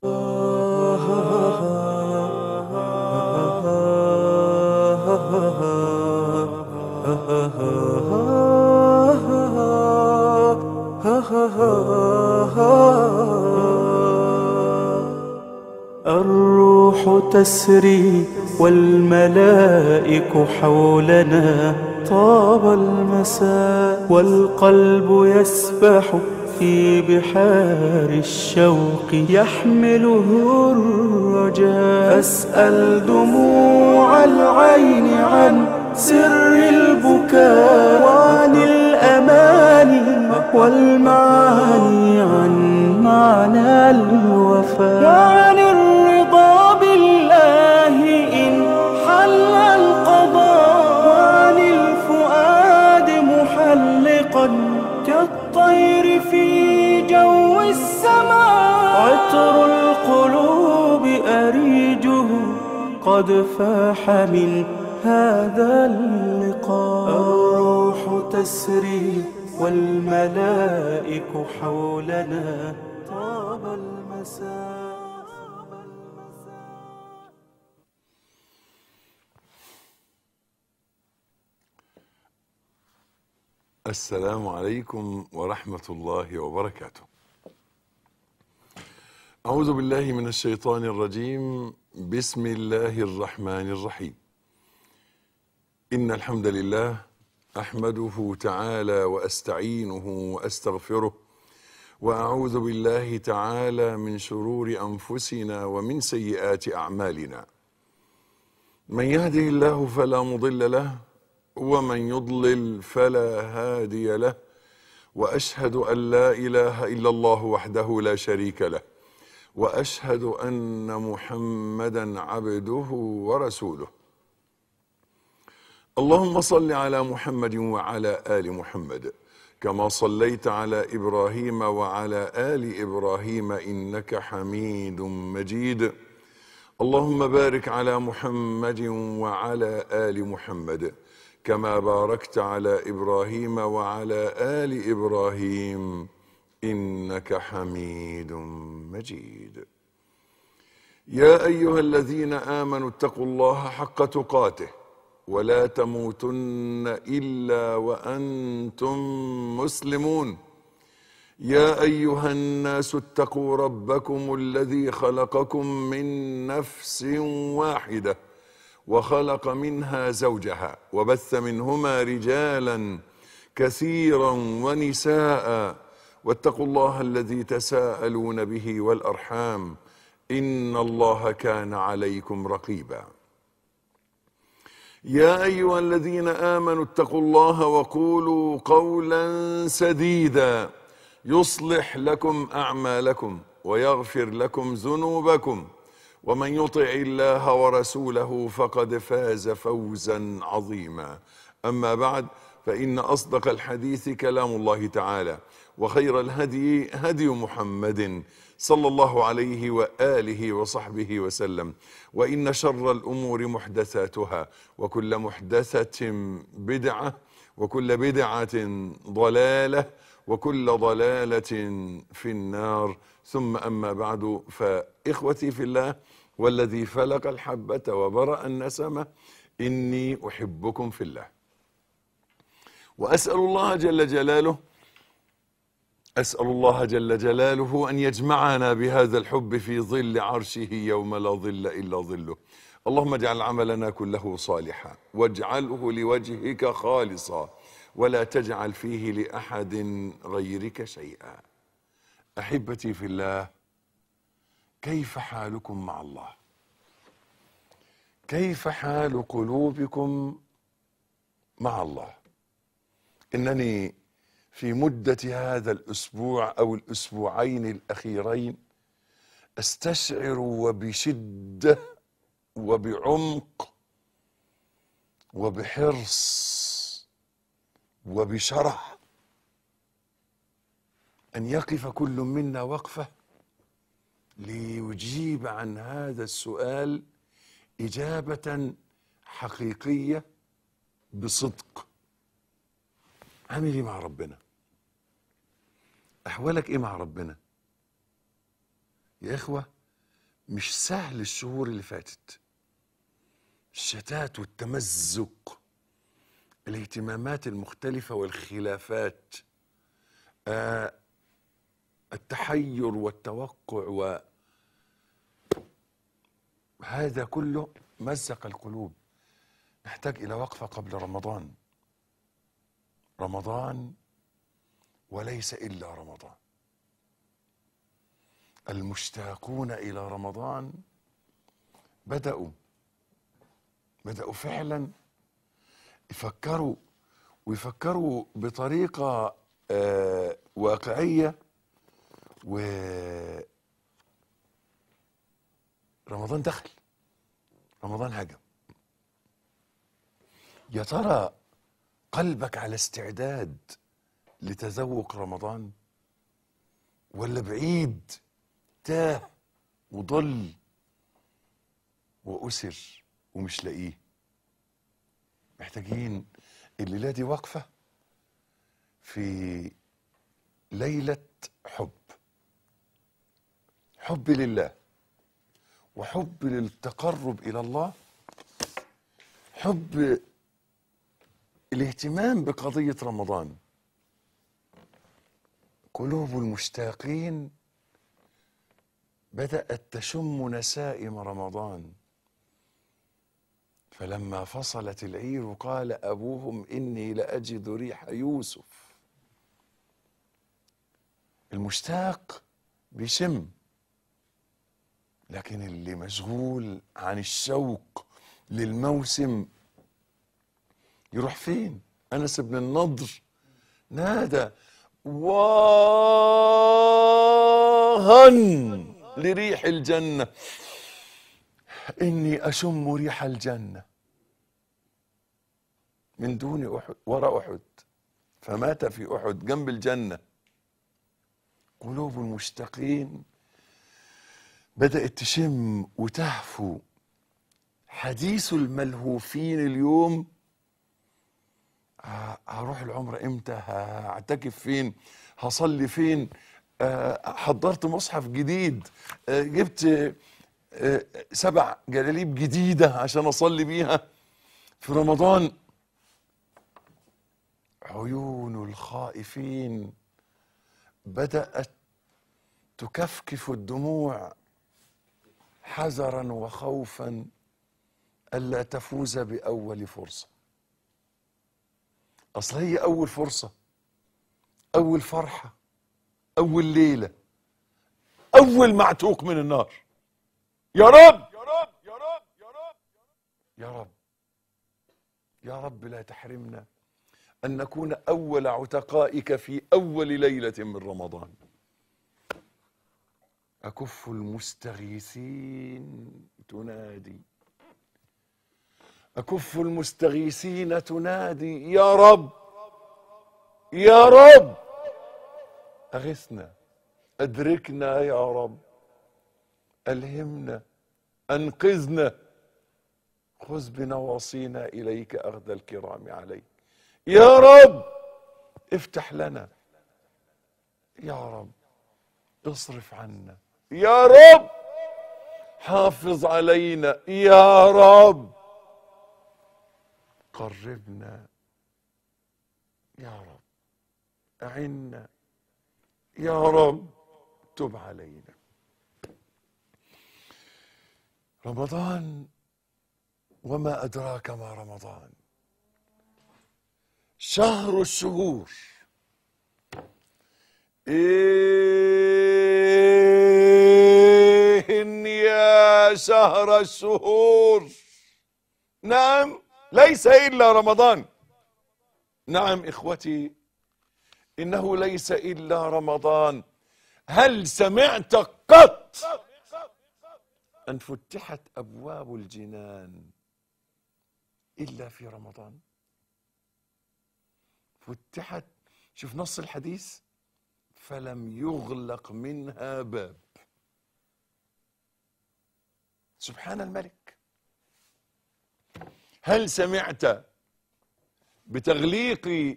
الروح تسري والملائك حولنا طاب المساء والقلب يسبح في بحار الشوق يحمله الرجاء فاسأل دموع العين عن سر البكاء وعن الأماني والمعاني عن معنى الوفاء وعن الرضا بالله إن حل القضاء وعن الفؤاد محلقا كالطير في جو السماء عطر القلوب أريجه قد فاح من هذا اللقاء الروح تسري والملائك حولنا طاب المساء السلام عليكم ورحمة الله وبركاته. أعوذ بالله من الشيطان الرجيم، بسم الله الرحمن الرحيم. إن الحمد لله أحمده تعالى وأستعينه وأستغفره وأعوذ بالله تعالى من شرور أنفسنا ومن سيئات أعمالنا. من يهده الله فلا مضل له ومن يضلل فلا هادي له واشهد ان لا اله الا الله وحده لا شريك له واشهد ان محمدا عبده ورسوله اللهم صل على محمد وعلى ال محمد كما صليت على ابراهيم وعلى ال ابراهيم انك حميد مجيد اللهم بارك على محمد وعلى ال محمد كما باركت على ابراهيم وعلى ال ابراهيم انك حميد مجيد يا ايها الذين امنوا اتقوا الله حق تقاته ولا تموتن الا وانتم مسلمون يا ايها الناس اتقوا ربكم الذي خلقكم من نفس واحده وخلق منها زوجها وبث منهما رجالا كثيرا ونساء واتقوا الله الذي تساءلون به والارحام ان الله كان عليكم رقيبا يا ايها الذين امنوا اتقوا الله وقولوا قولا سديدا يصلح لكم اعمالكم ويغفر لكم ذنوبكم ومن يطع الله ورسوله فقد فاز فوزا عظيما اما بعد فان اصدق الحديث كلام الله تعالى وخير الهدي هدي محمد صلى الله عليه واله وصحبه وسلم وان شر الامور محدثاتها وكل محدثه بدعه وكل بدعه ضلاله وكل ضلاله في النار ثم اما بعد فاخوتي في الله والذي فلق الحبه وبرا النسمه اني احبكم في الله واسال الله جل جلاله اسال الله جل جلاله ان يجمعنا بهذا الحب في ظل عرشه يوم لا ظل الا ظله اللهم اجعل عملنا كله صالحا واجعله لوجهك خالصا ولا تجعل فيه لاحد غيرك شيئا احبتي في الله كيف حالكم مع الله كيف حال قلوبكم مع الله انني في مده هذا الاسبوع او الاسبوعين الاخيرين استشعر وبشده وبعمق وبحرص وبشرح ان يقف كل منا وقفه ليجيب عن هذا السؤال اجابه حقيقيه بصدق عامل ايه مع ربنا احوالك ايه مع ربنا يا اخوه مش سهل الشهور اللي فاتت الشتات والتمزق الاهتمامات المختلفة والخلافات آه التحير والتوقع و هذا كله مزق القلوب نحتاج إلى وقفة قبل رمضان رمضان وليس إلا رمضان المشتاقون إلى رمضان بدأوا بدأوا فعلا يفكروا ويفكروا بطريقة آه واقعية و رمضان دخل رمضان هجم يا ترى قلبك على استعداد لتذوق رمضان ولا بعيد تاه وضل وأسر ومش لاقيه محتاجين الليلة دي وقفة في ليلة حب حب لله وحب للتقرب إلى الله حب الاهتمام بقضية رمضان قلوب المشتاقين بدأت تشم نسائم رمضان فلما فصلت العير قال أبوهم إني لأجد ريح يوسف المشتاق بيشم لكن اللي مشغول عن الشوق للموسم يروح فين أنس بن النضر نادى واها لريح الجنة إني أشم ريح الجنة من دون أحد وراء أحد فمات في أحد جنب الجنة قلوب المشتاقين بدأت تشم وتهفو حديث الملهوفين اليوم ه- هروح العمرة امتى هعتكف فين هصلي فين آه، حضرت مصحف جديد آه، جبت آه، سبع جلاليب جديدة عشان أصلي بيها في رمضان عيون الخائفين بدأت تكفكف الدموع حذرا وخوفا ألا تفوز بأول فرصة أصل هي أول فرصة أول فرحة أول ليلة أول معتوق من النار يا رب يا رب يا رب يا رب يا رب يا رب لا تحرمنا أن نكون أول عتقائك في أول ليلة من رمضان أكف المستغيثين تنادي أكف المستغيثين تنادي يا رب يا رب أغثنا أدركنا يا رب ألهمنا أنقذنا خذ بنواصينا إليك أخذ الكرام عليك يا رب افتح لنا يا رب اصرف عنا يا رب حافظ علينا يا رب قربنا يا رب أعنا يا رب تب علينا رمضان وما أدراك ما رمضان شهر الشهور إيه يا شهر الشهور نعم ليس إلا رمضان نعم إخوتي إنه ليس إلا رمضان هل سمعت قط أن فتحت أبواب الجنان إلا في رمضان فتحت شوف نص الحديث فلم يغلق منها باب سبحان الملك هل سمعت بتغليق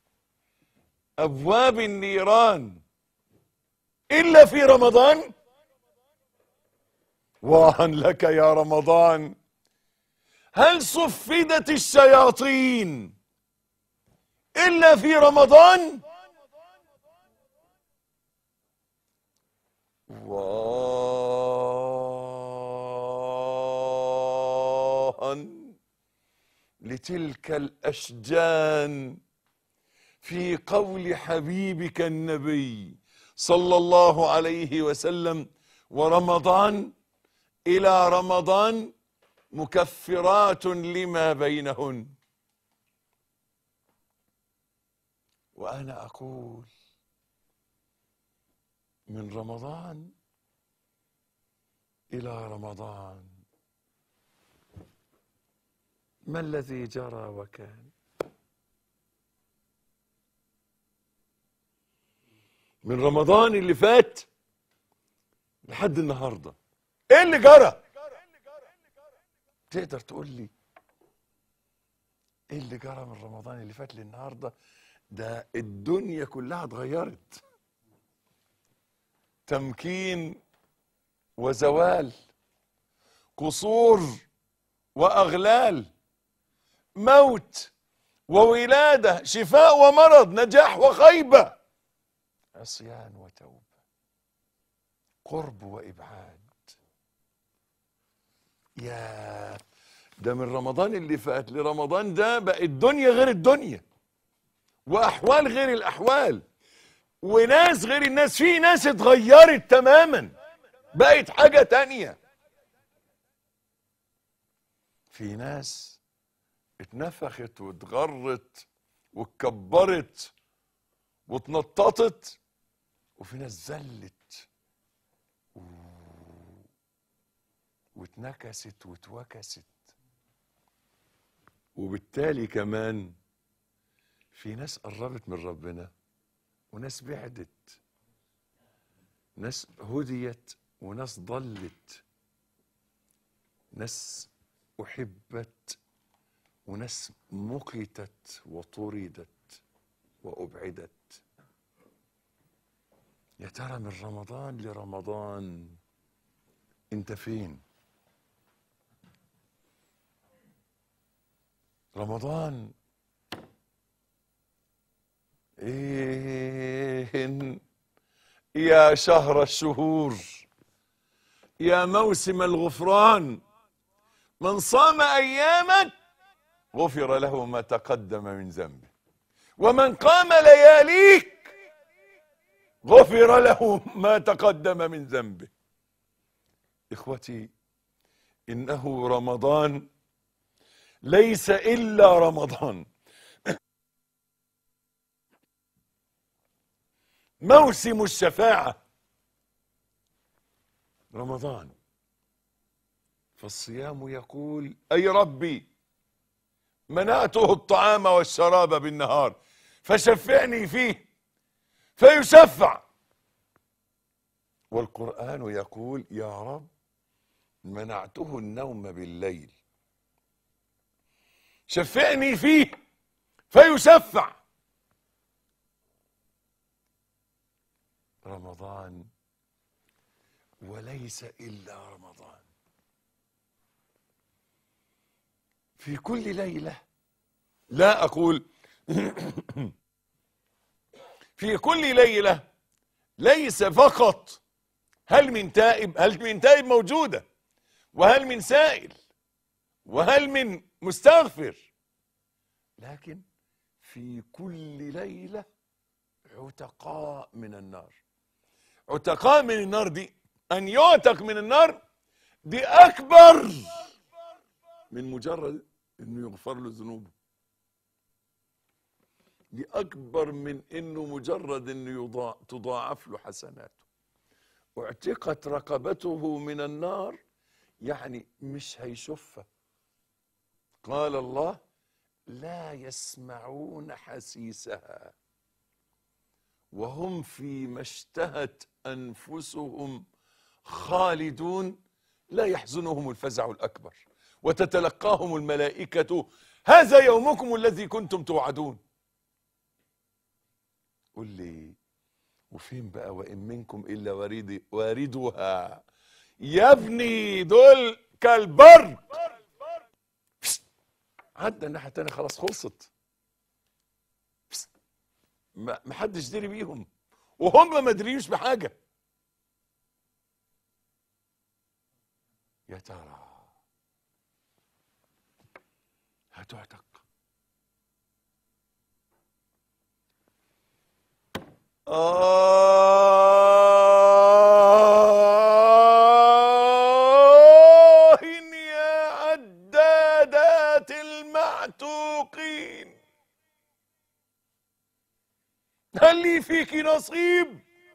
ابواب النيران الا في رمضان واها لك يا رمضان هل صفدت الشياطين الا في رمضان واها لتلك الاشجان في قول حبيبك النبي صلى الله عليه وسلم ورمضان الى رمضان مكفرات لما بينهن وانا اقول من رمضان الى رمضان ما الذي جرى وكان من رمضان اللي فات لحد النهارده ايه اللي جرى تقدر تقول لي ايه اللي جرى من رمضان اللي فات للنهارده ده الدنيا كلها اتغيرت تمكين وزوال قصور واغلال موت وولاده شفاء ومرض نجاح وخيبه عصيان وتوبه قرب وابعاد يا ده من رمضان اللي فات لرمضان ده بقى الدنيا غير الدنيا واحوال غير الاحوال وناس غير الناس في ناس اتغيرت تماما بقت حاجة تانية في ناس اتنفخت واتغرت واتكبرت واتنططت وفي ناس زلت و- واتنكست واتوكست وبالتالي كمان في ناس قربت من ربنا وناس بعدت ناس هديت وناس ضلت ناس احبت وناس مقتت وطردت وابعدت يا ترى من رمضان لرمضان انت فين رمضان إيه يا شهر الشهور يا موسم الغفران من صام اياما غفر له ما تقدم من ذنبه ومن قام لياليك غفر له ما تقدم من ذنبه اخوتي انه رمضان ليس الا رمضان موسم الشفاعة رمضان فالصيام يقول أي ربي منعته الطعام والشراب بالنهار فشفعني فيه فيشفع والقرآن يقول يا رب منعته النوم بالليل شفعني فيه فيشفع رمضان وليس الا رمضان في كل ليله لا اقول في كل ليله ليس فقط هل من تائب هل من تائب موجوده وهل من سائل وهل من مستغفر لكن في كل ليله عتقاء من النار عتقاء من النار دي ان يعتق من النار دي اكبر من مجرد انه يغفر له ذنوبه دي اكبر من انه مجرد انه يضاع تضاعف له حسناته اعتقت رقبته من النار يعني مش هيشوفها قال الله لا يسمعون حسيسها وهم فيما اشتهت انفسهم خالدون لا يحزنهم الفزع الاكبر وتتلقاهم الملائكه هذا يومكم الذي كنتم توعدون قل لي وفين بقى وان منكم الا وارد واردها يا ابني دول كالبرد عدى الناحيه التانيه خلاص خلصت ما ما حدش دري بيهم وهم ما دريوش بحاجه يا ترى هتعتق آه يا عدادات المعتوقين هل لي فيك نصيب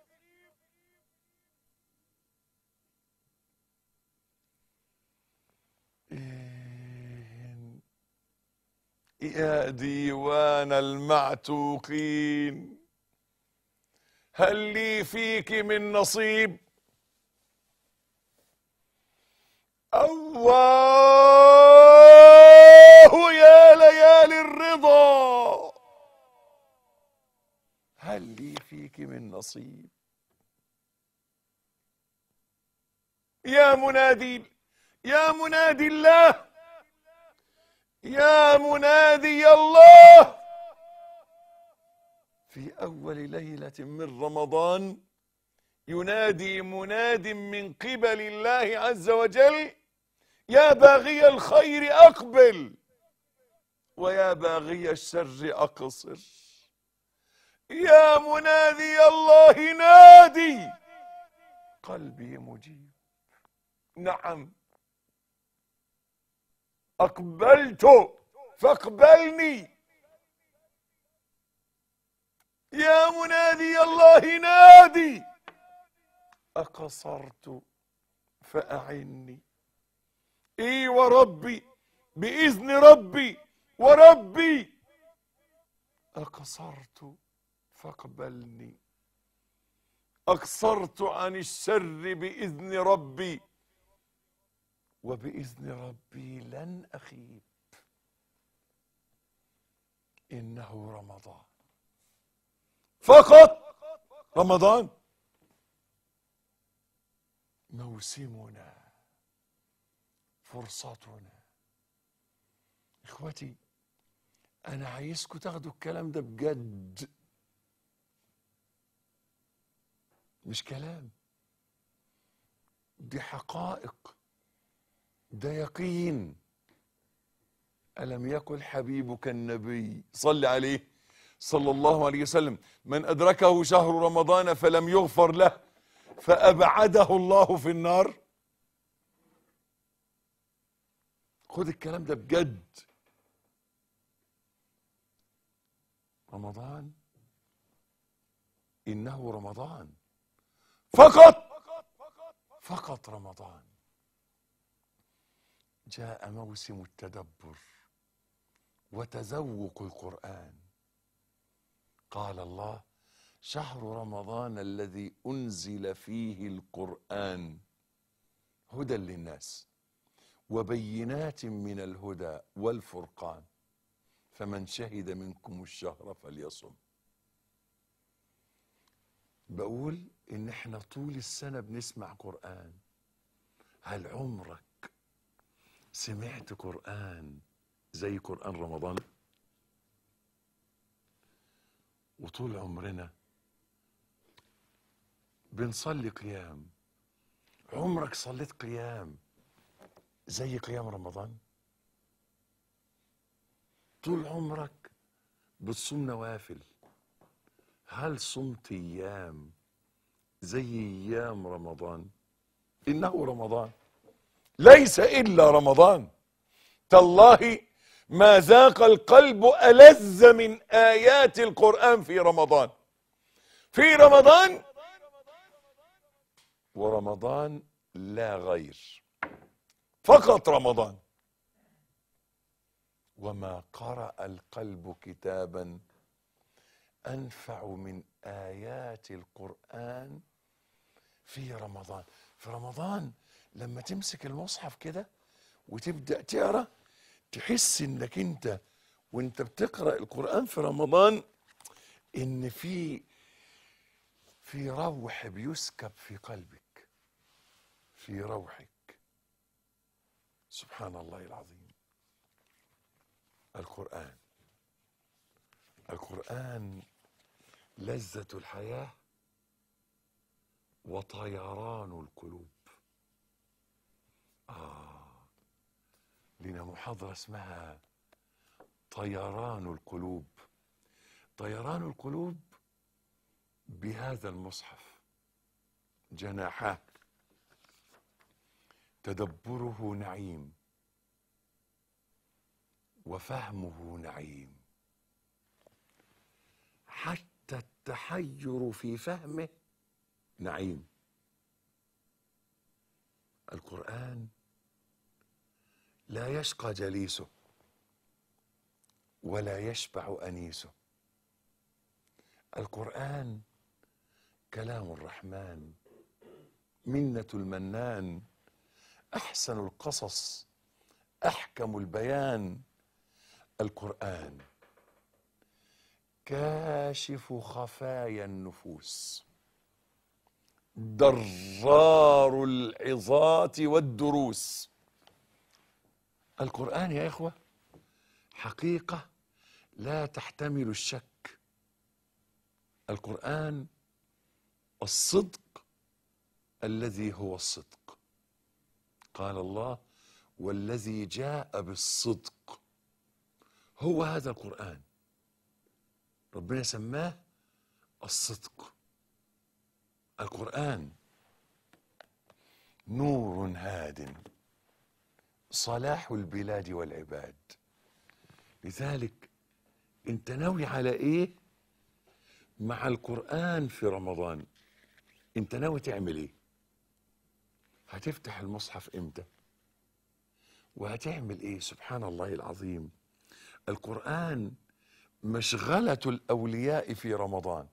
إن- يا ديوان المعتوقين هل لي فيك من نصيب الله يا ليالي الرضا هل لي فيك من نصيب يا منادي يا منادي الله يا منادي الله في اول ليله من رمضان ينادي مناد من قبل الله عز وجل يا باغي الخير اقبل ويا باغي الشر اقصر يا منادي الله نادي قلبي مجيب نعم اقبلت فاقبلني يا منادي الله نادي اقصرت فاعني اي وربي باذن ربي وربي اقصرت فاقبلني اقصرت عن الشر باذن ربي وباذن ربي لن اخيب انه رمضان فقط رمضان موسمنا فرصتنا اخوتي انا عايزكم تاخدوا الكلام ده بجد مش كلام دي حقائق ده يقين ألم يقل حبيبك النبي صل عليه صلى الله عليه وسلم من أدركه شهر رمضان فلم يغفر له فأبعده الله في النار خد الكلام ده بجد رمضان إنه رمضان فقط فقط رمضان جاء موسم التدبر وتذوق القرآن قال الله شهر رمضان الذي أنزل فيه القرآن هدى للناس وبينات من الهدى والفرقان فمن شهد منكم الشهر فليصم بقول ان احنا طول السنة بنسمع قرآن هل عمرك سمعت قرآن زي قرآن رمضان وطول عمرنا بنصلي قيام عمرك صليت قيام زي قيام رمضان طول عمرك بتصوم نوافل هل صمت ايام زي ايام رمضان انه رمضان ليس الا رمضان تالله ما ذاق القلب ألذ من آيات القرآن في رمضان في رمضان ورمضان لا غير فقط رمضان وما قرأ القلب كتابا أنفع من آيات القرآن في رمضان في رمضان لما تمسك المصحف كده وتبدأ تقرأ تحس انك انت وانت بتقرا القران في رمضان ان في في روح بيسكب في قلبك في روحك سبحان الله العظيم القرآن القرآن لذة الحياة وطيران القلوب آه لنا محاضرة اسمها طيران القلوب طيران القلوب بهذا المصحف جناحاه تدبره نعيم وفهمه نعيم حتى التحير في فهمه نعيم القرآن لا يشقى جليسه ولا يشبع أنيسه القرآن كلام الرحمن منة المنان أحسن القصص أحكم البيان القرآن كاشف خفايا النفوس درار العظات والدروس القرآن يا إخوة حقيقة لا تحتمل الشك القرآن الصدق الذي هو الصدق قال الله والذي جاء بالصدق هو هذا القرآن ربنا سماه الصدق القرآن نور هاد صلاح البلاد والعباد لذلك انت ناوي على ايه مع القرآن في رمضان انت ناوي تعمل ايه هتفتح المصحف امتى وهتعمل ايه سبحان الله العظيم القرآن مشغلة الأولياء في رمضان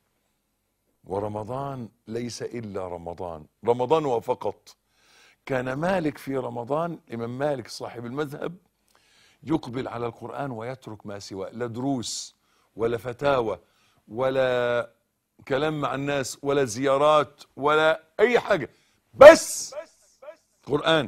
ورمضان ليس إلا رمضان رمضان وفقط كان مالك في رمضان إمام مالك صاحب المذهب يقبل على القرآن ويترك ما سواه لا دروس ولا فتاوى ولا كلام مع الناس ولا زيارات ولا أي حاجة بس قرآن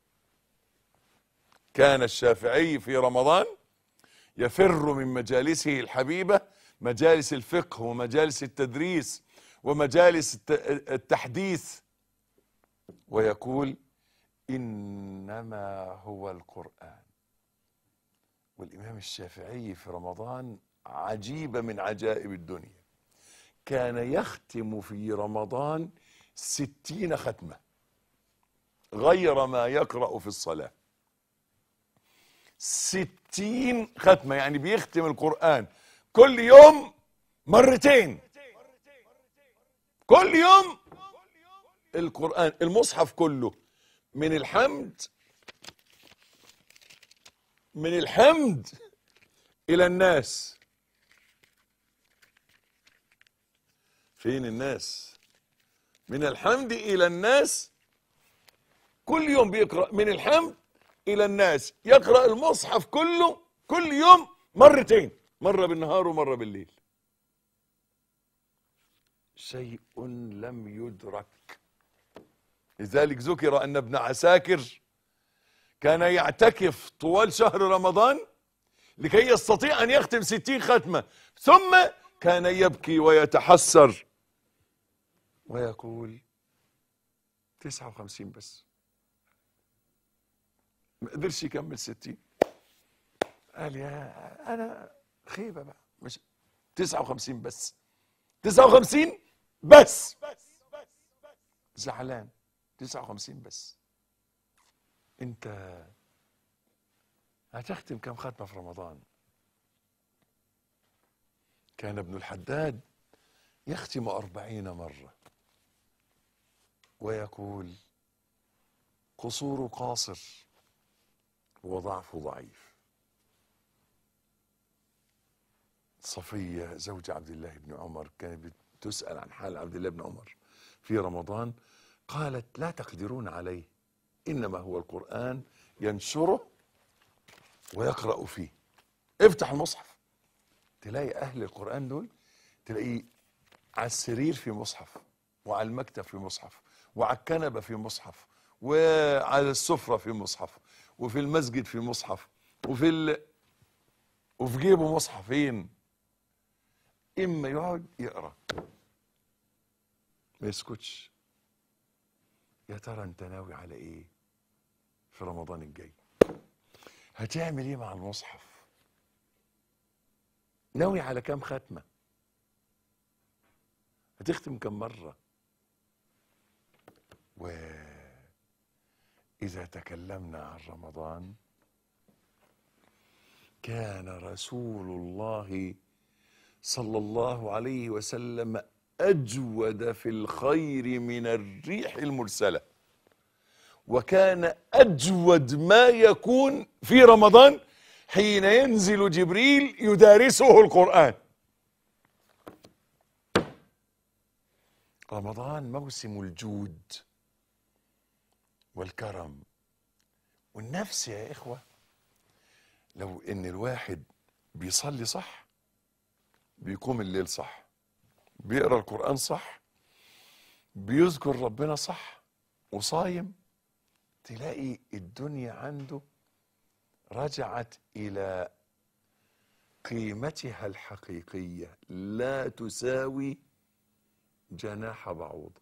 كان الشافعي في رمضان يفر من مجالسه الحبيبة مجالس الفقه ومجالس التدريس ومجالس الت- التحديث ويقول إنما هو القرآن والإمام الشافعي في رمضان عجيبة من عجائب الدنيا كان يختم في رمضان ستين ختمة غير ما يقرأ في الصلاة ستين ختمة يعني بيختم القرآن كل يوم مرتين كل يوم القرآن المصحف كله من الحمد من الحمد إلى الناس فين الناس من الحمد إلى الناس كل يوم بيقرأ من الحمد إلى الناس يقرأ المصحف كله كل يوم مرتين مرة بالنهار ومرة بالليل شيء لم يدرك لذلك ذكر أن ابن عساكر كان يعتكف طوال شهر رمضان لكي يستطيع أن يختم ستين ختمة ثم كان يبكي ويتحسر ويقول تسعة وخمسين بس ما قدرش يكمل ستين قال يا أنا خيبة بقى مش تسعة وخمسين بس تسعة وخمسين بس زعلان تسعة وخمسين بس انت هتختم كم ختمة في رمضان كان ابن الحداد يختم أربعين مرة ويقول قصور قاصر وضعف ضعيف صفية زوج عبد الله بن عمر كانت بتسأل عن حال عبد الله بن عمر في رمضان قالت لا تقدرون عليه إنما هو القرآن ينشره ويقرأ فيه افتح المصحف تلاقي أهل القرآن دول تلاقيه على السرير في مصحف وعلى المكتب في مصحف وعلى الكنبة في مصحف وعلى السفرة في مصحف وفي المسجد في مصحف وفي ال... وفي جيبه مصحفين إما يقعد يقرأ ما يسكتش يا ترى انت ناوي على ايه في رمضان الجاي هتعمل ايه مع المصحف ناوي على كام ختمة هتختم كم مرة وإذا تكلمنا عن رمضان كان رسول الله صلى الله عليه وسلم أجود في الخير من الريح المرسلة وكان أجود ما يكون في رمضان حين ينزل جبريل يدارسه القرآن رمضان موسم الجود والكرم والنفس يا إخوة لو إن الواحد بيصلي صح بيقوم الليل صح بيقرا القرآن صح بيذكر ربنا صح وصايم تلاقي الدنيا عنده رجعت إلى قيمتها الحقيقية لا تساوي جناح بعوض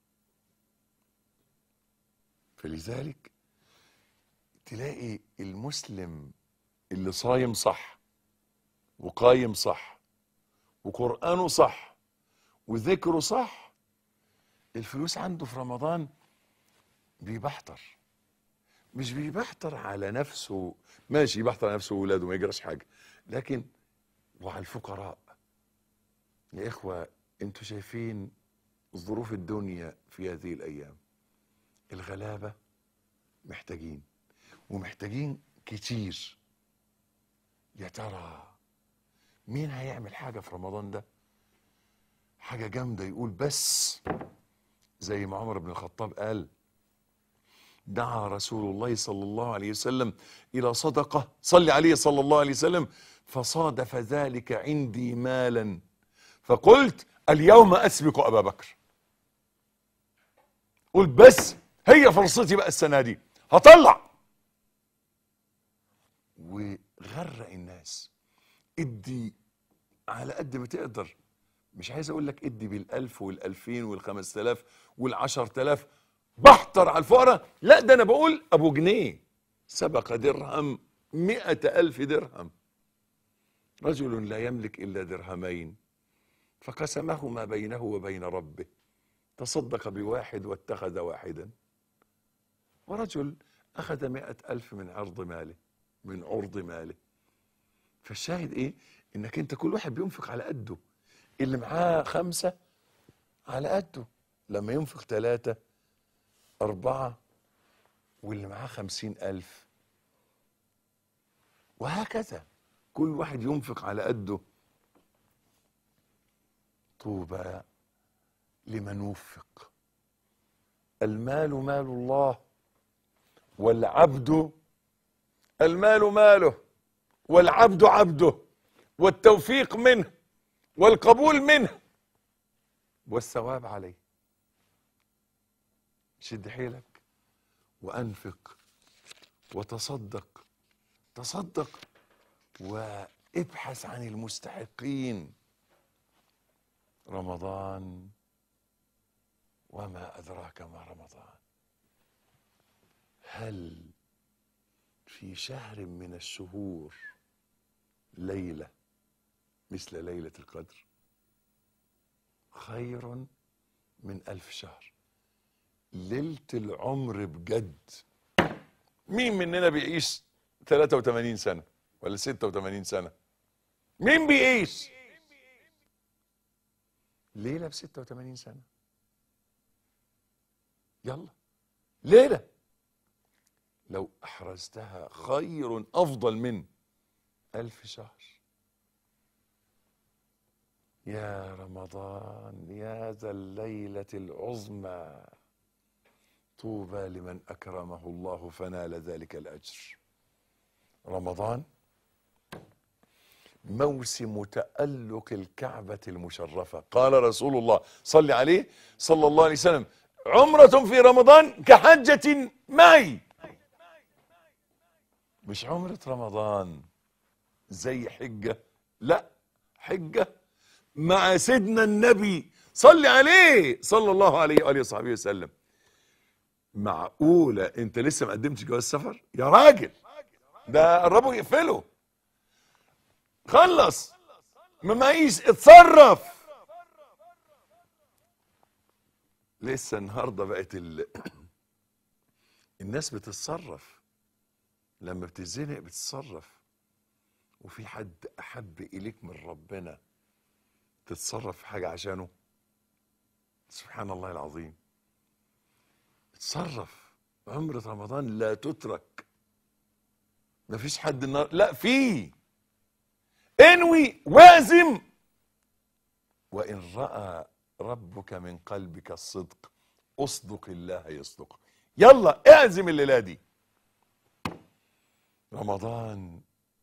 فلذلك تلاقي المسلم اللي صايم صح وقايم صح وقرآنه صح وذكره صح الفلوس عنده في رمضان بيبحتر مش بيبحتر على نفسه ماشي يبحتر على نفسه وولاده ما يجراش حاجة لكن وعلى الفقراء يا إخوة انتوا شايفين ظروف الدنيا في هذه الأيام الغلابة محتاجين ومحتاجين كتير يا ترى مين هيعمل حاجة في رمضان ده حاجة جامدة يقول بس زي ما عمر بن الخطاب قال دعا رسول الله صلى الله عليه وسلم إلى صدقة صلي عليه صلى الله عليه وسلم فصادف ذلك عندي مالا فقلت اليوم أسبق أبا بكر قلت بس هي فرصتي بقى السنة دي هطلع وغرق الناس ادي على قد ما تقدر مش عايز اقول لك ادي بالالف والالفين والخمس تلاف والعشر تلاف بحتر على الفقراء لا ده انا بقول ابو جنيه سبق درهم مئة الف درهم رجل لا يملك الا درهمين فقسمهما بينه وبين ربه تصدق بواحد واتخذ واحدا ورجل اخذ مئة الف من عرض ماله من عرض ماله فالشاهد ايه انك انت كل واحد بينفق على قده اللي معاه خمسة على قده لما ينفق ثلاثة أربعة واللي معاه خمسين ألف وهكذا كل واحد ينفق على قده طوبى لمن وفق المال مال الله والعبد المال ماله والعبد عبده والتوفيق منه والقبول منه والثواب عليه شد حيلك وانفق وتصدق تصدق وابحث عن المستحقين رمضان وما ادراك ما رمضان هل في شهر من الشهور ليله مثل ليلة القدر خير من ألف شهر ليلة العمر بجد مين مننا بيعيش 83 سنة ولا 86 سنة مين بيعيش ليلة ب 86 سنة يلا ليلة لو أحرزتها خير أفضل من ألف شهر يا رمضان يا ذا الليلة العظمى طوبى لمن أكرمه الله فنال ذلك الأجر رمضان موسم تألق الكعبة المشرفة قال رسول الله صلى عليه صلى الله عليه وسلم عمرة في رمضان كحجة معي مش عمرة رمضان زي حجة لا حجة مع سيدنا النبي صلي عليه صلى الله عليه وآله وصحبه وسلم معقولة انت لسه ما قدمتش جواز سفر يا راجل ده قربوا يقفلوا خلص ما معيش اتصرف لسه النهارده بقت ال... الناس بتتصرف لما بتزنق بتتصرف وفي حد احب اليك من ربنا تتصرف في حاجه عشانه سبحان الله العظيم اتصرف عمرة رمضان لا تترك مفيش حد النار لا في انوي وازم وان راى ربك من قلبك الصدق اصدق الله يصدق يلا اعزم الليله دي رمضان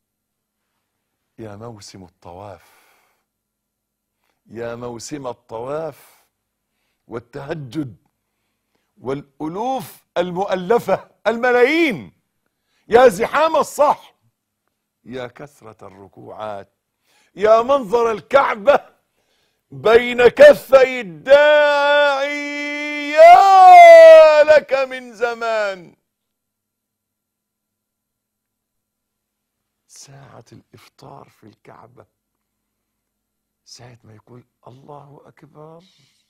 يا موسم الطواف يا موسم الطواف والتهجد والالوف المؤلفه الملايين يا زحام الصح يا كثره الركوعات يا منظر الكعبه بين كفي الداعي يا لك من زمان ساعة الإفطار في الكعبة ساعة ما يقول الله أكبر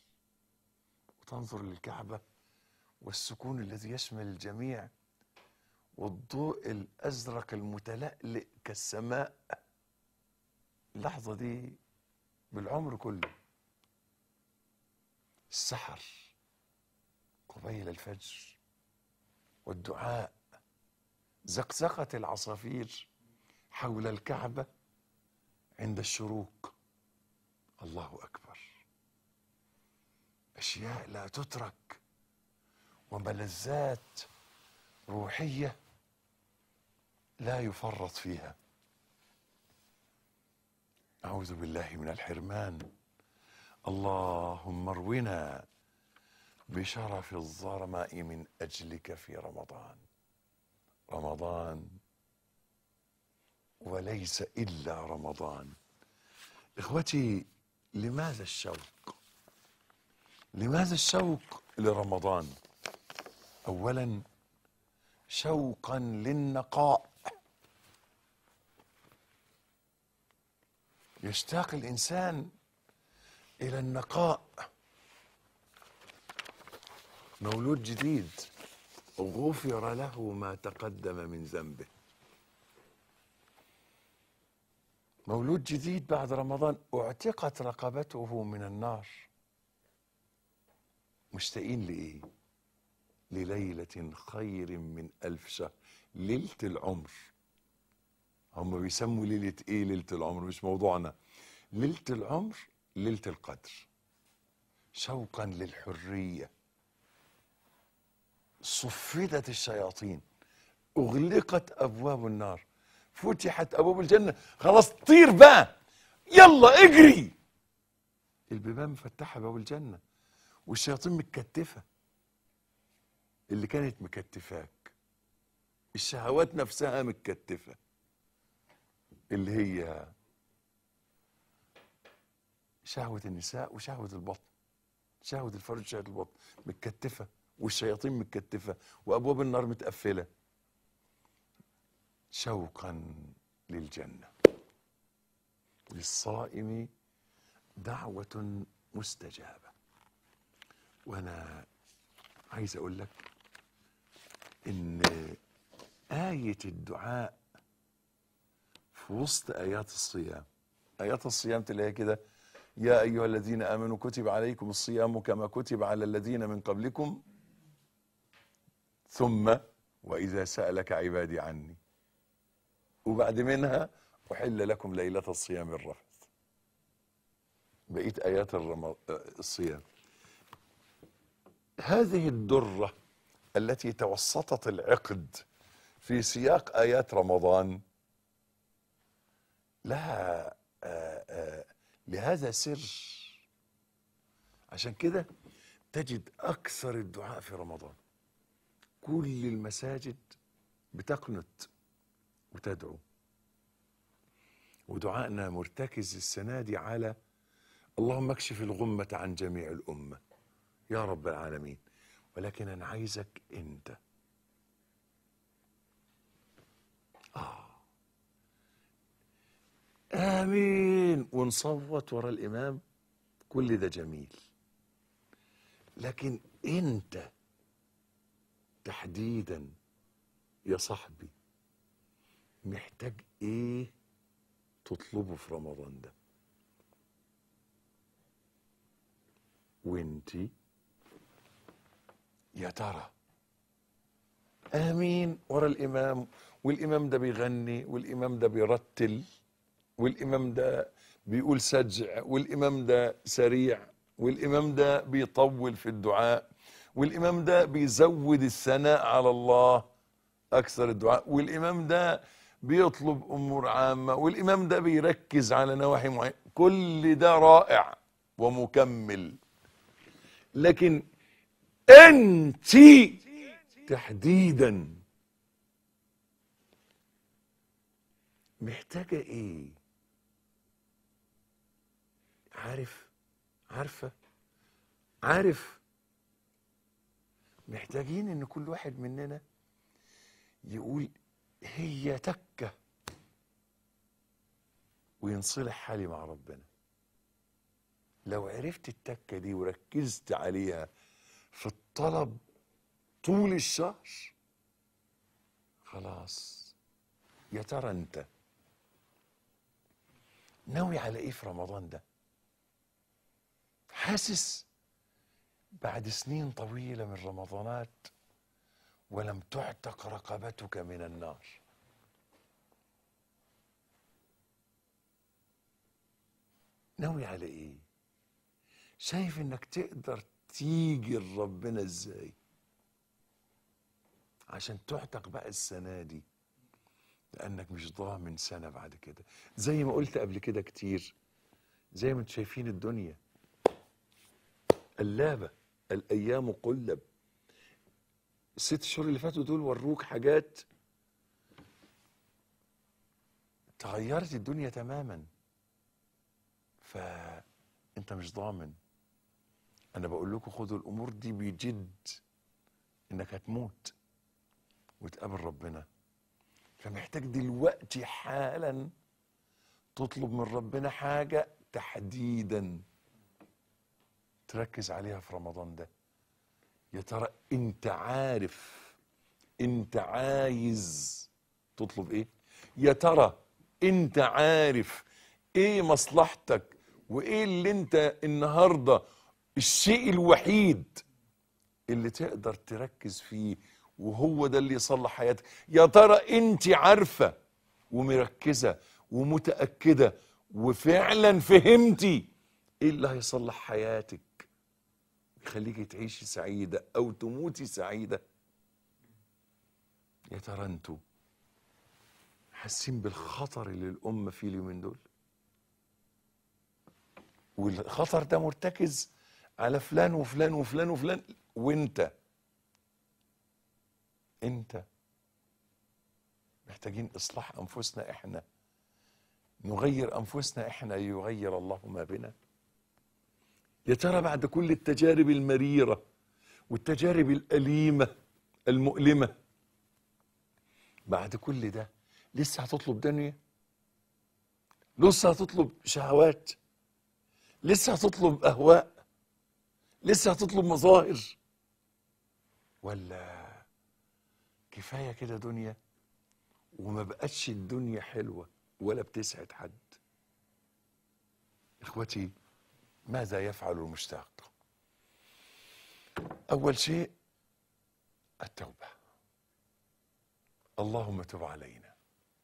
وتنظر للكعبة والسكون الذي يشمل الجميع والضوء الأزرق المتلألئ كالسماء اللحظة دي بالعمر كله السحر قبيل الفجر والدعاء زقزقة العصافير حول الكعبة عند الشروق الله أكبر أشياء لا تترك وملذات روحية لا يفرط فيها أعوذ بالله من الحرمان اللهم ارونا بشرف الظرماء من أجلك في رمضان رمضان وليس إلا رمضان إخوتي لماذا الشوق لماذا الشوق لرمضان أولا شوقا للنقاء يشتاق الإنسان إلى النقاء مولود جديد غفر له ما تقدم من ذنبه مولود جديد بعد رمضان اعتقت رقبته من النار مشتاقين لإيه لليلة خير من ألف شهر ليلة العمر هم بيسموا ليلة إيه ليلة العمر مش موضوعنا ليلة العمر ليلة القدر شوقا للحرية صفدت الشياطين أغلقت أبواب النار فتحت أبواب الجنة خلاص طير بقى يلا اجري البيبان مفتحة باب الجنة والشياطين متكتفة اللي كانت مكتفاك الشهوات نفسها متكتفة اللي هي شهوة النساء وشهوة البطن شهوة الفرج وشهوة البطن متكتفة والشياطين متكتفة وأبواب النار متقفلة شوقا للجنة للصائم دعوة مستجابة وأنا عايز أقول لك إن آية الدعاء في وسط آيات الصيام آيات الصيام تلاقيها كده يا أيها الذين آمنوا كتب عليكم الصيام كما كتب على الذين من قبلكم ثم وإذا سألك عبادي عني وبعد منها أحل لكم ليلة الصيام الرفث بقيت آيات الرم... الصيام هذه الدرة التي توسطت العقد في سياق آيات رمضان لها آآ آآ لهذا سر عشان كده تجد أكثر الدعاء في رمضان كل المساجد بتقنت وتدعو ودعائنا مرتكز السنة دي على اللهم اكشف الغمة عن جميع الأمة يا رب العالمين ولكن أنا عايزك أنت آه آمين ونصوت ورا الإمام كل ده جميل لكن أنت تحديدا يا صاحبي محتاج ايه تطلبه في رمضان ده وانتي يا ترى امين ورا الامام والامام ده بيغني والامام ده بيرتل والامام ده بيقول سجع والامام ده سريع والامام ده بيطول في الدعاء والامام ده بيزود الثناء على الله اكثر الدعاء والامام ده بيطلب امور عامه والامام ده بيركز على نواحي معينه كل ده رائع ومكمل لكن انت تحديدا محتاجه ايه عارف عارفه عارف محتاجين ان كل واحد مننا يقول هي تكه وينصلح حالي مع ربنا لو عرفت التكه دي وركزت عليها في الطلب طول الشهر خلاص يا ترى انت ناوي على ايه في رمضان ده حاسس بعد سنين طويله من رمضانات ولم تعتق رقبتك من النار ناوي على ايه شايف انك تقدر تيجي لربنا ازاي عشان تعتق بقى السنه دي لانك مش ضامن سنه بعد كده زي ما قلت قبل كده كتير زي ما انتم شايفين الدنيا قلابه الايام قلب الست شهور اللي فاتوا دول وروك حاجات تغيرت الدنيا تماما فانت مش ضامن انا بقول لكم خدوا الامور دي بجد انك هتموت وتقابل ربنا فمحتاج دلوقتي حالا تطلب من ربنا حاجه تحديدا تركز عليها في رمضان ده يا ترى انت عارف انت عايز تطلب ايه يا ترى انت عارف ايه مصلحتك وايه اللي انت النهارده الشيء الوحيد اللي تقدر تركز فيه وهو ده اللي يصلح حياتك يا ترى انت عارفه ومركزه ومتاكده وفعلا فهمتي ايه اللي هيصلح حياتك يخليكي تعيشي سعيدة أو تموتي سعيدة يا ترى انتوا حاسين بالخطر اللي الأمة فيه اليومين دول والخطر ده مرتكز على فلان وفلان وفلان وفلان وانت انت محتاجين إصلاح أنفسنا إحنا نغير أنفسنا إحنا يغير الله ما بنا يا ترى بعد كل التجارب المريرة والتجارب الأليمة المؤلمة بعد كل ده لسه هتطلب دنيا لسه هتطلب شهوات لسه هتطلب أهواء لسه هتطلب مظاهر ولا كفاية كده دنيا وما بقتش الدنيا حلوة ولا بتسعد حد إخوتي ماذا يفعل المشتاق اول شيء التوبه اللهم تب علينا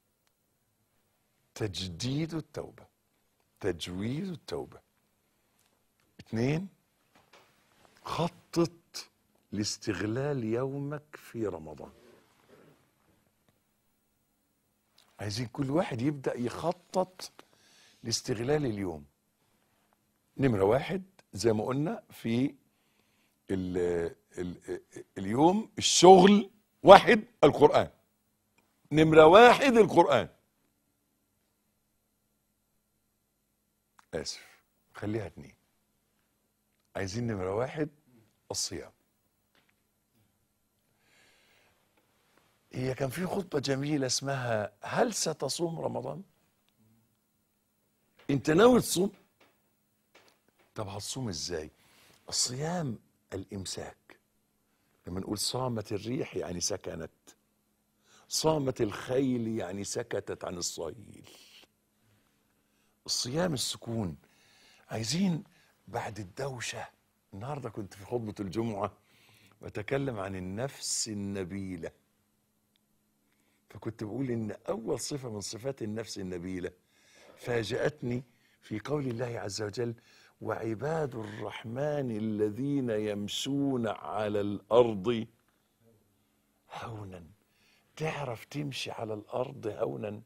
تجديد التوبه تجويد التوبه اثنين خطط لاستغلال يومك في رمضان عايزين كل واحد يبدا يخطط لاستغلال اليوم نمرة واحد زي ما قلنا في ال ال اليوم الشغل واحد القرآن نمرة واحد القرآن آسف خليها اتنين عايزين نمرة واحد الصيام هي كان في خطبة جميلة اسمها هل ستصوم رمضان؟ انت ناوي تصوم؟ طب هتصوم ازاي؟ الصيام الامساك لما نقول صامت الريح يعني سكنت صامت الخيل يعني سكتت عن الصيل الصيام السكون عايزين بعد الدوشة النهاردة كنت في خطبة الجمعة بتكلم عن النفس النبيلة فكنت بقول إن أول صفة من صفات النفس النبيلة فاجأتني في قول الله عز وجل وعباد الرحمن الذين يمشون على الأرض هونا تعرف تمشي على الأرض هونا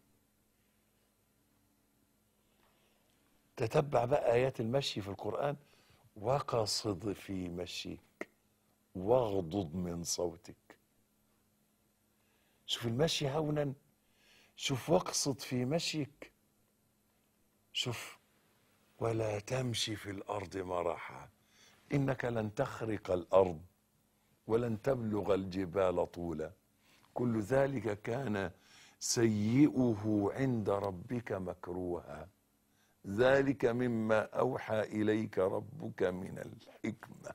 تتبع بقى آيات المشي في القرآن وقصد في مشيك واغضض من صوتك شوف المشي هونا شوف واقصد في مشيك شوف ولا تمشي في الأرض مرحا إنك لن تخرق الأرض ولن تبلغ الجبال طولا كل ذلك كان سيئه عند ربك مكروها ذلك مما أوحى إليك ربك من الحكمة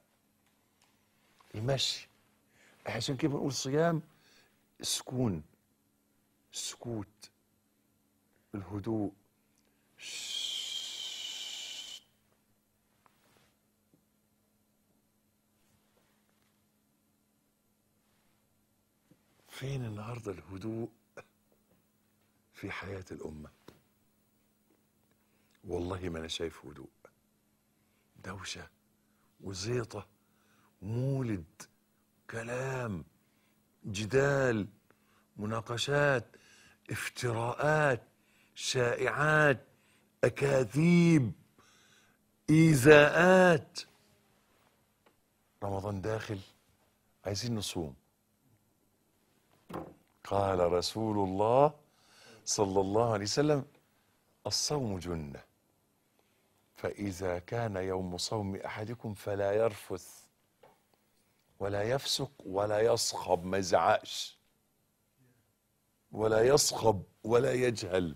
المشي عشان كده بنقول صيام السكون السكوت الهدوء شش. فين النهارده الهدوء في حياة الأمة والله ما أنا شايف هدوء دوشة وزيطة مولد كلام جدال مناقشات افتراءات شائعات أكاذيب إيذاءات رمضان داخل عايزين نصوم قال رسول الله صلى الله عليه وسلم الصوم جنة فإذا كان يوم صوم أحدكم فلا يرفث ولا يفسق ولا يصخب ما يزعقش ولا يصخب ولا يجهل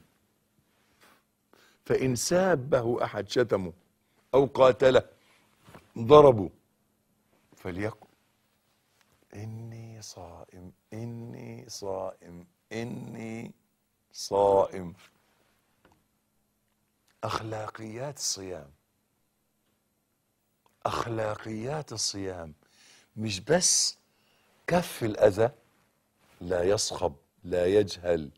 فإن سابه أحد شتمه أو قاتله ضربه فليقل إني صائم إني صائم إني صائم أخلاقيات الصيام أخلاقيات الصيام مش بس كف الأذى لا يصخب لا يجهل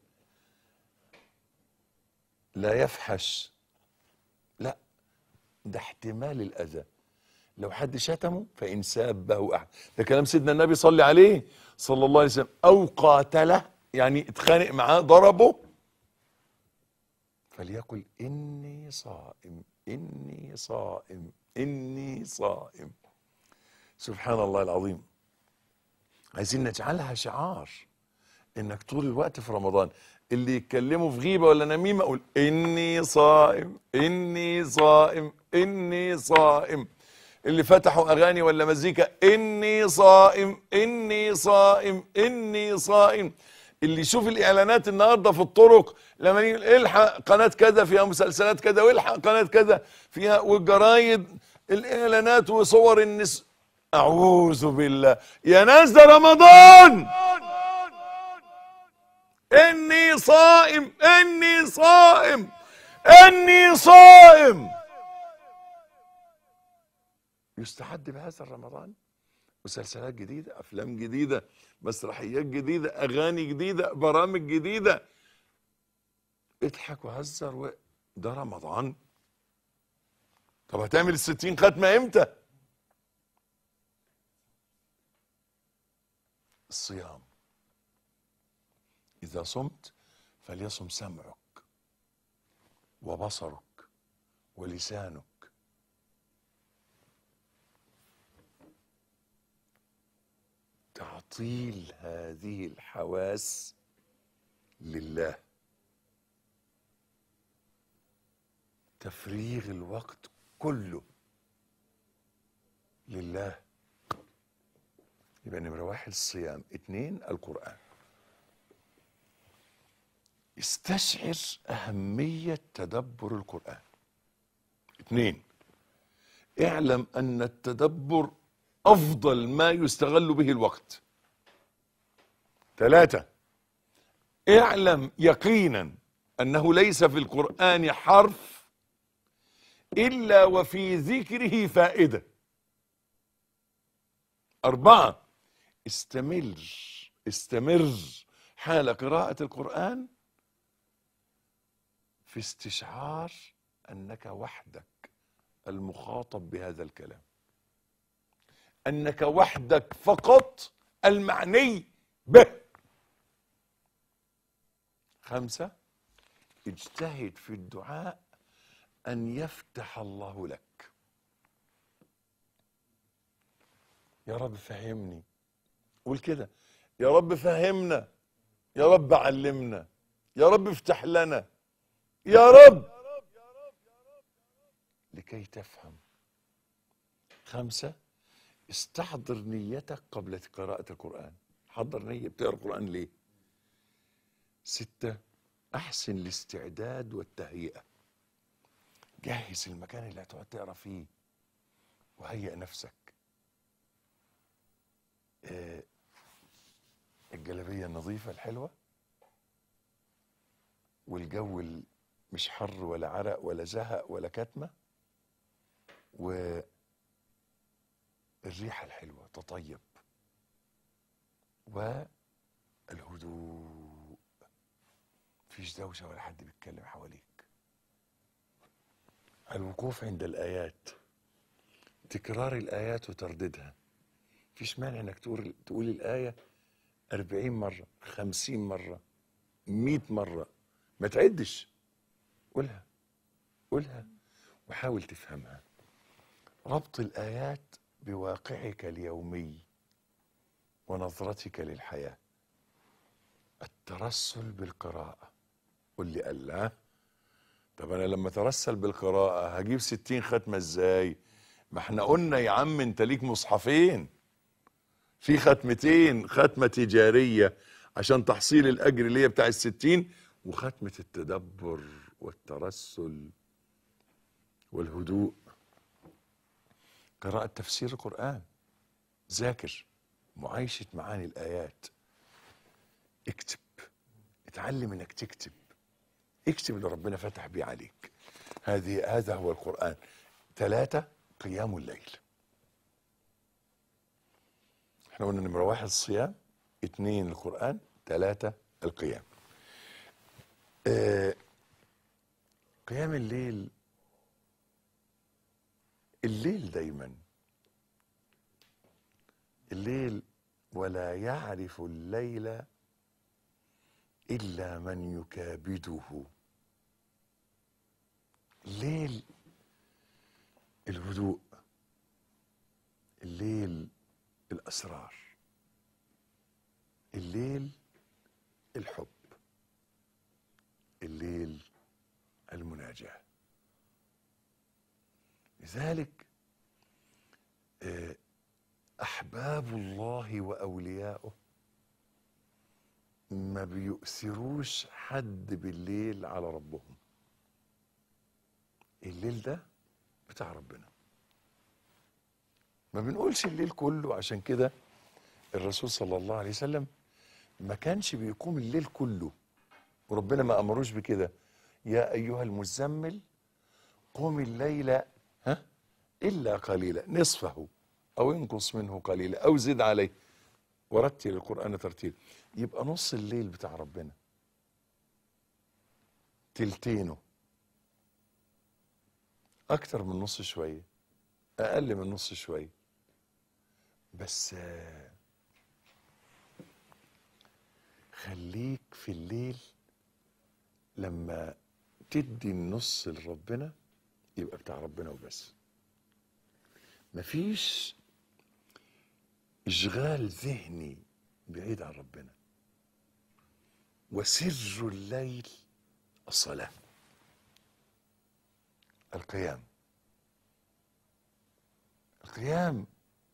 لا يفحش لا ده احتمال الأذى لو حد شتمه فإن سابه أحد ده كلام سيدنا النبي صلى عليه صلى الله عليه وسلم أو قاتله يعني اتخانق معاه ضربه فليقل إني صائم إني صائم إني صائم سبحان الله العظيم عايزين نجعلها شعار انك طول الوقت في رمضان اللي يتكلموا في غيبه ولا نميمه اقول اني صائم اني صائم اني صائم اللي فتحوا اغاني ولا مزيكا اني صائم اني صائم اني صائم اللي يشوف الاعلانات النهارده في الطرق لما يجي الحق قناه كذا فيها مسلسلات كذا والحق قناه كذا فيها والجرايد الاعلانات وصور النس اعوذ بالله يا ناس ده رمضان اني صائم اني صائم اني صائم يستحد بهذا الرمضان مسلسلات جديدة أفلام جديدة مسرحيات جديدة أغاني جديدة برامج جديدة اضحك وهزر و... ده رمضان طب هتعمل الستين ختمة امتى الصيام إذا صمت فليصم سمعك وبصرك ولسانك تعطيل هذه الحواس لله تفريغ الوقت كله لله يبقى نمرة واحد الصيام اتنين القرآن استشعر أهمية تدبر القرآن اتنين اعلم أن التدبر أفضل ما يستغل به الوقت ثلاثة اعلم يقينا أنه ليس في القرآن حرف إلا وفي ذكره فائدة أربعة استمر استمر حال قراءة القرآن في استشعار أنك وحدك المخاطب بهذا الكلام أنك وحدك فقط المعني به خمسة اجتهد في الدعاء أن يفتح الله لك يا رب فهمني قول كده يا رب فهمنا يا رب علمنا يا رب افتح لنا يا رب لكي تفهم خمسة استحضر نيتك قبل قراءة القرآن حضر نية بتقرأ القرآن ليه ستة أحسن الاستعداد والتهيئة جهز المكان اللي هتقعد تقرا فيه وهيئ نفسك آه، الجلابية النظيفة الحلوة والجو ال- مش حر ولا عرق ولا زهق ولا كتمة والريحة الحلوة تطيب والهدوء مفيش دوشة ولا حد بيتكلم حواليك الوقوف عند الآيات تكرار الآيات وترديدها مفيش مانع انك تقول تقول الآية أربعين مرة خمسين مرة مئة مرة ما تعدش قولها قولها وحاول تفهمها ربط الآيات بواقعك اليومي ونظرتك للحياة الترسل بالقراءة قل لي الله طب أنا لما ترسل بالقراءة هجيب ستين ختمة إزاي ما احنا قلنا يا عم انت ليك مصحفين في ختمتين ختمة تجارية عشان تحصيل الأجر اللي هي بتاع الستين وختمة التدبر والترسل والهدوء قراءة تفسير القرآن ذاكر معايشة معاني الآيات اكتب اتعلم انك تكتب اكتب اللي ربنا فتح بيه عليك هذه هذا هو القرآن ثلاثة قيام الليل احنا قلنا نمرة واحد الصيام اثنين القرآن ثلاثة القيام آه قيام الليل الليل دايما الليل ولا يعرف الليل إلا من يكابده الليل الهدوء الليل الأسرار الليل الحب الليل المناجاة لذلك آه، أحباب الله وأولياؤه ما بيؤثروش حد بالليل على ربهم الليل ده بتاع ربنا ما بنقولش الليل كله عشان كده الرسول صلى الله عليه وسلم ما كانش بيقوم الليل كله وربنا ما امروش بكده يا ايها المزمل قم الليل ها الا قليلا نصفه او انقص منه قليلا او زد عليه ورتل القران ترتيل يبقى نص الليل بتاع ربنا تلتينه اكتر من نص شويه اقل من نص شويه بس آه، خليك في الليل لما تدي النص لربنا يبقى بتاع ربنا وبس مفيش اشغال ذهني بعيد عن ربنا وسر الليل الصلاة القيام القيام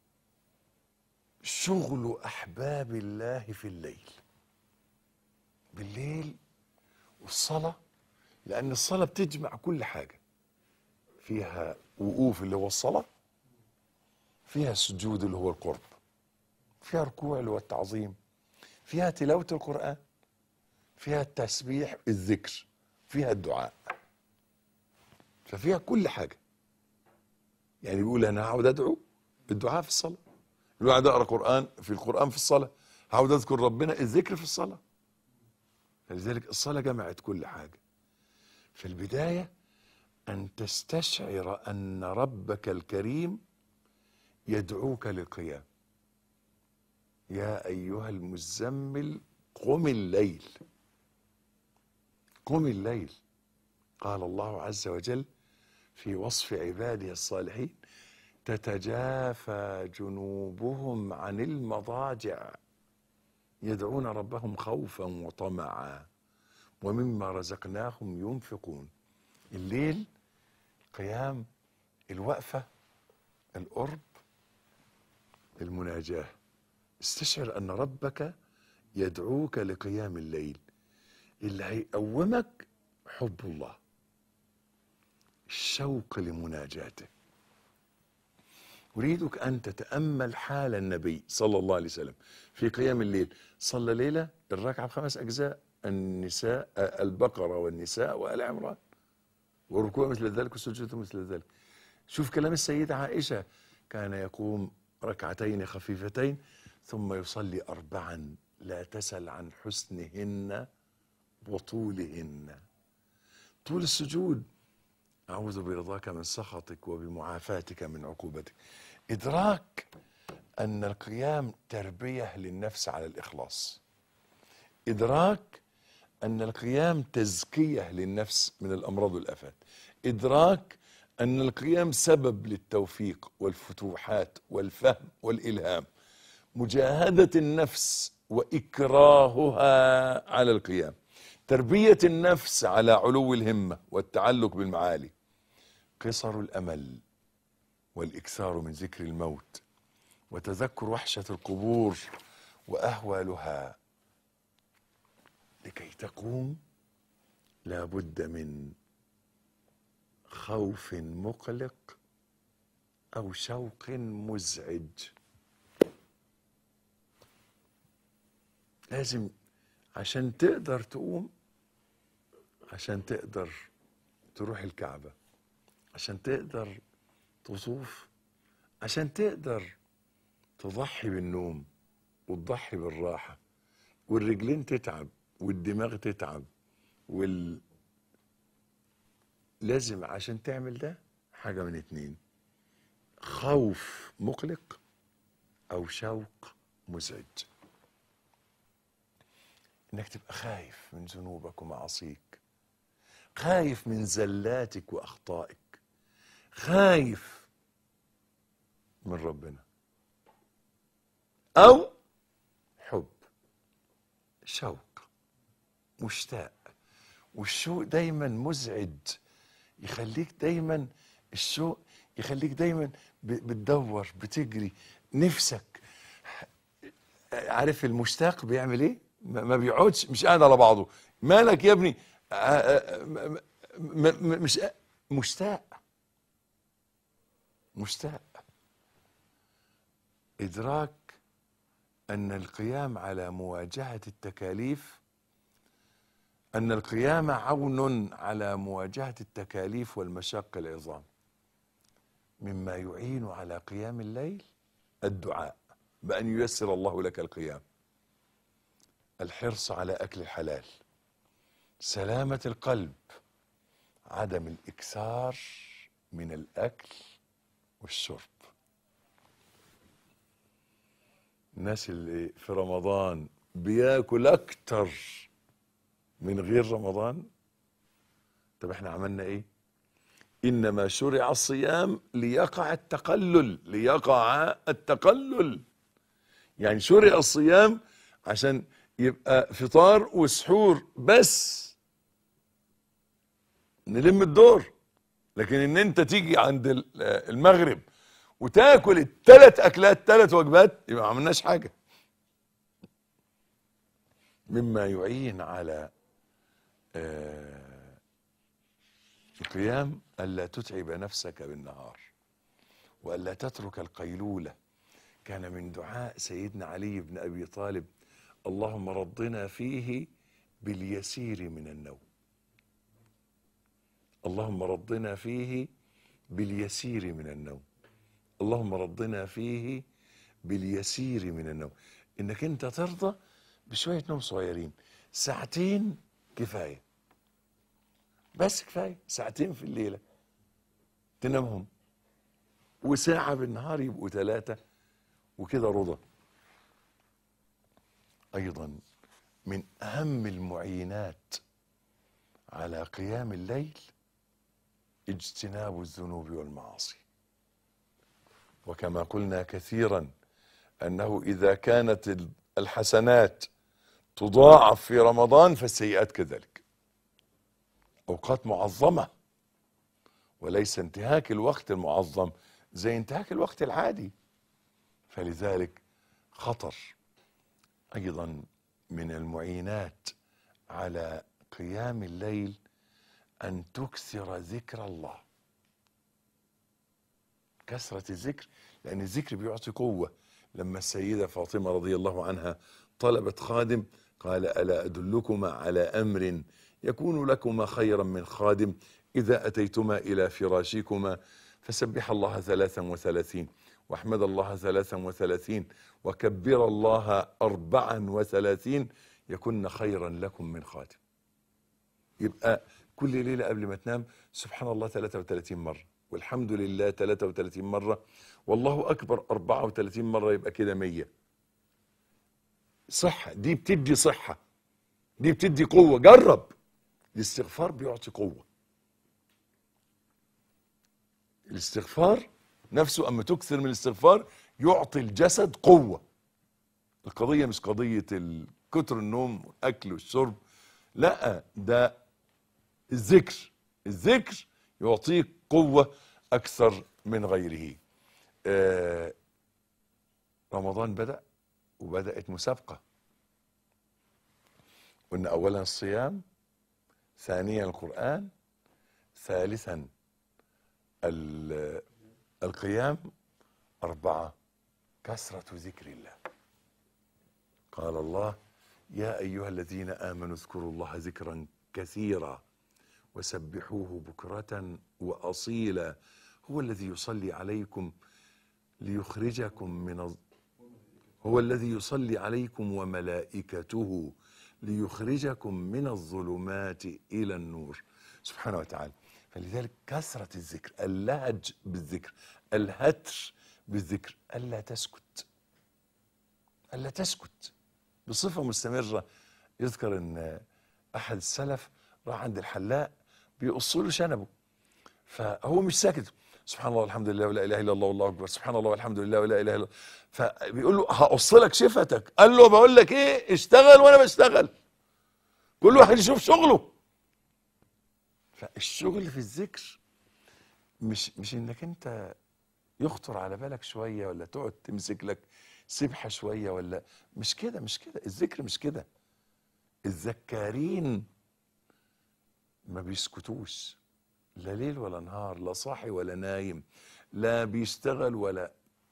شغل أحباب الله في الليل بالليل والصلاة لأن الصلاة بتجمع كل حاجة فيها وقوف اللي هو الصلاة فيها سجود اللي هو القرب فيها ركوع اللي هو التعظيم فيها تلاوة القرآن فيها التسبيح الذكر فيها الدعاء ففيها كل حاجة يعني بيقول أنا هقعد أدعو الدعاء في الصلاة الواحد أقرأ قرآن في القرآن في الصلاة هقعد أذكر ربنا الذكر في الصلاة فلذلك الصلاة جمعت كل حاجة في البداية أن تستشعر أن ربك الكريم يدعوك للقيام يا أيها المزمل قم الليل قم الليل قال الله عز وجل في وصف عباده الصالحين تتجافى جنوبهم عن المضاجع يدعون ربهم خوفا وطمعا ومما رزقناهم ينفقون الليل قيام الوقفة القرب المناجاة استشعر أن ربك يدعوك لقيام الليل اللي هيقومك حب الله الشوق لمناجاته أريدك أن تتأمل حال النبي صلى الله عليه وسلم في قيام الليل صلى ليلة الركعة بخمس أجزاء النساء آه، البقرة والنساء وآل عمران وركوع مثل ذلك وسجود مثل ذلك شوف كلام السيدة عائشة كان يقوم ركعتين خفيفتين ثم يصلي أربعا لا تسل عن حسنهن وطولهن طول السجود أعوذ برضاك من سخطك وبمعافاتك من عقوبتك إدراك أن القيام تربية للنفس على الإخلاص إدراك أن القيام تزكية للنفس من الأمراض والآفات إدراك أن القيام سبب للتوفيق والفتوحات والفهم والإلهام مجاهدة النفس وإكراهها على القيام تربية النفس على علو الهمة والتعلق بالمعالي قصر الأمل والإكثار من ذكر الموت وتذكر وحشة القبور وأهوالها لكي تقوم لا بد من خوف مقلق أو شوق مزعج لازم عشان تقدر تقوم عشان تقدر تروح الكعبة عشان تقدر تطوف عشان تقدر تضحي بالنوم وتضحي بالراحة والرجلين تتعب والدماغ تتعب وال لازم عشان تعمل ده حاجة من اتنين خوف مقلق أو شوق مزعج انك تبقى خايف من ذنوبك ومعاصيك خايف من زلاتك واخطائك خايف من ربنا او حب شوق مشتاق والشوق دايما مزعج يخليك دايما الشوق يخليك دايما ب- بتدور بتجري نفسك عارف المشتاق بيعمل ايه ما ما بيقعدش مش قاعد على بعضه مالك يا ابني آه، آه، م- م- م- مش قا- مشتاق مشتاق ادراك ان القيام على مواجهه التكاليف ان القيام عون على مواجهه التكاليف والمشاق العظام مما يعين على قيام الليل الدعاء بان ييسر الله لك القيام الحرص على اكل الحلال سلامه القلب عدم الاكثار من الاكل والشرب الناس اللي في رمضان بياكل اكتر من غير رمضان طب احنا عملنا ايه انما شرع الصيام ليقع التقلل ليقع التقلل يعني شرع الصيام عشان يبقى فطار وسحور بس نلم الدور لكن ان انت تيجي عند ال- المغرب وتاكل الثلاث اكلات ثلاث وجبات يبقى ما عملناش حاجه مما يعين على آه، القيام الا تتعب نفسك بالنهار والا تترك القيلوله كان من دعاء سيدنا علي بن ابي طالب اللهم رضنا فيه باليسير من النوم اللهم رضنا فيه باليسير من النوم اللهم رضنا فيه باليسير من النوم انك انت ترضى بشويه نوم صغيرين ساعتين كفايه بس كفايه ساعتين في الليله تنامهم وساعه بالنهار يبقوا ثلاثه وكده رضا ايضا من اهم المعينات على قيام الليل اجتناب الذنوب والمعاصي وكما قلنا كثيرا انه اذا كانت ال- الحسنات تضاعف في رمضان فالسيئات كذلك اوقات معظمه وليس انتهاك الوقت المعظم زي انتهاك الوقت العادي فلذلك خطر ايضا من المعينات على قيام الليل ان تكثر ذكر الله كثرة الذكر لأن الذكر بيعطي قوة لما السيدة فاطمة رضي الله عنها طلبت خادم قال ألا أدلكما على أمر يكون لكما خيرا من خادم إذا أتيتما إلى فراشكما فسبح الله ثلاثا وثلاثين واحمد الله ثلاثا وثلاثين وكبر الله أربعا وثلاثين يكن خيرا لكم من خادم يبقى كل ليلة قبل ما تنام سبحان الله 33 مرة والحمد لله 33 مرة والله أكبر 34 مرة يبقى كده 100 صحة دي بتدي صحة دي بتدي قوة جرب الاستغفار بيعطي قوة الاستغفار نفسه أما تكثر من الاستغفار يعطي الجسد قوة القضية مش قضية ال- كتر النوم والأكل والشرب لا ده الذكر الذكر يعطيك قوة أكثر من غيره آه رمضان بدأ وبدأت مسابقة قلنا أولا الصيام ثانيا القرآن ثالثا ال- القيام أربعة كثرة ذكر الله قال الله يا أيها الذين آمنوا اذكروا الله ذكرا كثيرا وسبحوه بكرة وأصيلا هو الذي يصلي عليكم ليخرجكم من الظ... هو الذي يصلي عليكم وملائكته ليخرجكم من الظلمات إلى النور سبحانه وتعالى فلذلك كثرة الذكر اللهج بالذكر الهتر بالذكر ألا تسكت ألا تسكت بصفة مستمرة يذكر أن أحد السلف راح عند الحلاق بيقص له شنبه فهو مش ساكت سبحان الله والحمد لله ولا اله الا الله والله اكبر سبحان الله والحمد لله ولا اله الا الله فبيقول له هقص لك شفتك قال له بقول لك ايه اشتغل وانا بشتغل كل واحد يشوف شغله فالشغل في الذكر مش مش انك انت يخطر على بالك شويه ولا تقعد تمسك لك سبحه شويه ولا مش كده مش كده الذكر مش كده الذكارين ما بيسكتوش لا ليل ولا نهار لا صاحي ولا نايم لا بيشتغل ولا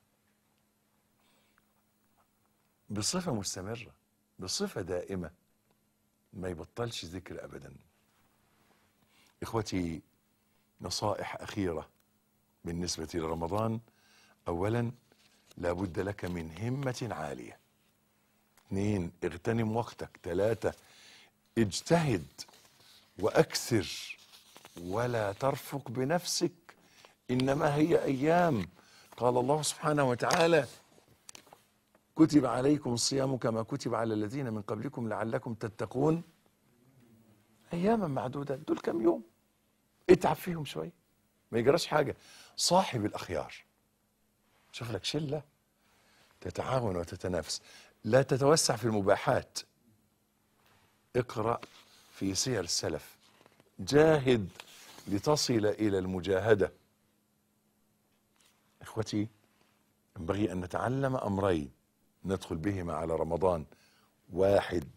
بصفة مستمرة بصفة دائمة ما يبطلش ذكر أبدا إخوتي نصائح أخيرة بالنسبة لرمضان أولا لابد لك من همة عالية اثنين اغتنم وقتك ثلاثة اجتهد واكثر ولا ترفق بنفسك انما هي ايام قال الله سبحانه وتعالى كتب عليكم الصيام كما كتب على الذين من قبلكم لعلكم تتقون اياما معدودات دول كم يوم اتعب فيهم شويه ما يجراش حاجه صاحب الاخيار شوف لك شله تتعاون وتتنافس لا تتوسع في المباحات اقرأ في سير السلف جاهد لتصل إلى المجاهدة إخوتي ينبغي أن نتعلم أمرين ندخل بهما على رمضان واحد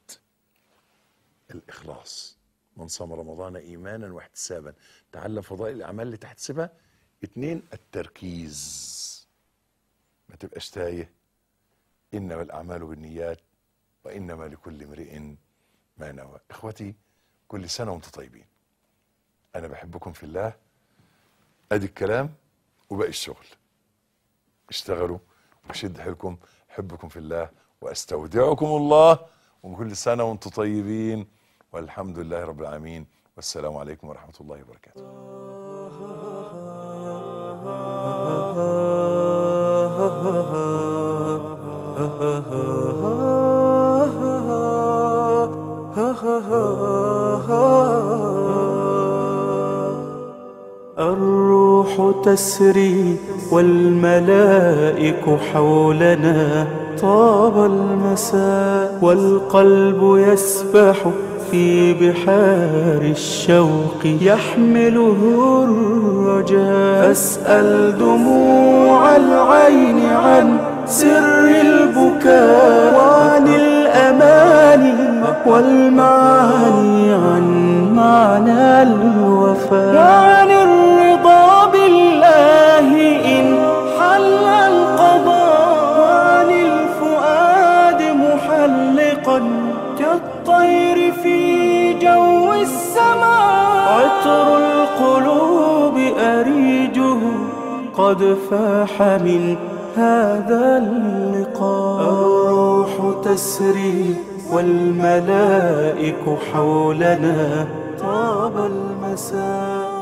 الإخلاص من صام رمضان إيمانا واحتسابا تعلم فضائل الأعمال اللي تحتسبها اتنين التركيز ما تبقاش تايه إنما الأعمال بالنيات وإنما لكل امرئ ما نوى إخوتي كل سنة وانتم طيبين أنا بحبكم في الله أدي الكلام وباقي الشغل اشتغلوا وشد حيلكم حبكم في الله واستودعكم الله وكل سنه وانتم طيبين والحمد لله رب العالمين والسلام عليكم ورحمه الله وبركاته الروح تسري والملائك حولنا طاب المساء والقلب يسبح في بحار الشوق يحمله الرجاء فاسأل دموع العين عن سر البكاء وعن الأماني والمعاني عن معنى الوفاء وعن الرضا بالله إن حل القضاء وعن الفؤاد محلقا كالطير في جو السماء عطر القلوب أريجه قد فاح من هذا اللقاء الروح تسري والملائك حولنا طاب المساء